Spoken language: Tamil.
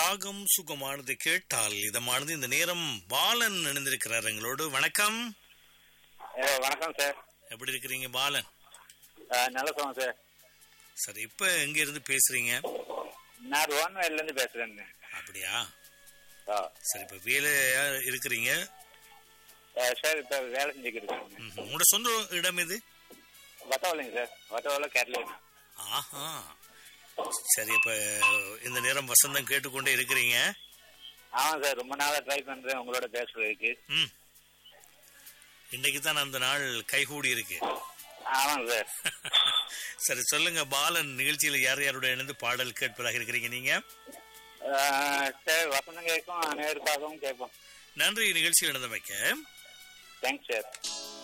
ராகம் சுகமானது கேட்டால் இதமானது இந்த நேரம் பாலன் இணைந்திருக்கிறார் எங்களோடு வணக்கம் ஏ, வணக்கம் சார் எப்படி இருக்கிறீங்க பாலன் ஆ, நல்ல சொல்லுங்க சார் சரி இப்ப எங்க இருந்து பேசுறீங்க நான் ரோன்வேல இருந்து பேசுறேங்க அப்படியா ஆ. சரி இப்ப வேலையா இருக்கிறீங்க ஆ, சார் இப்ப வேலை செஞ்சுக்கிட்டு இருக்கேங்க ம்ஹும். உங்களோட சொந்த இடம் இது வட்டவலைங்க சார் வட்டவலை கேரளா ஆஹா சரி இப்ப இந்த நேரம் வசந்தம் கேட்டுக்கொண்டே இருக்கிறீங்க ஆமாம் சார் ரொம்ப நாளா ட்ரை பண்றேன் உங்களோட பேசுறதுக்கு ம் இன்னைக்கு தான் அந்த நாள் கைகூடி இருக்கு ஆமாங்க சார் சரி சொல்லுங்க பாலன் நிகழ்ச்சியில யார் யாரோட இணைந்து பாடல் கேட்பதாக இருக்கிறீங்க நீங்க ஆ, சார் வசந்தம் கேட்கும் அனைவருக்காகவும் கேட்போம் நன்றி நிகழ்ச்சியில் இணைந்தமைக்க தேங்க்ஸ் சார்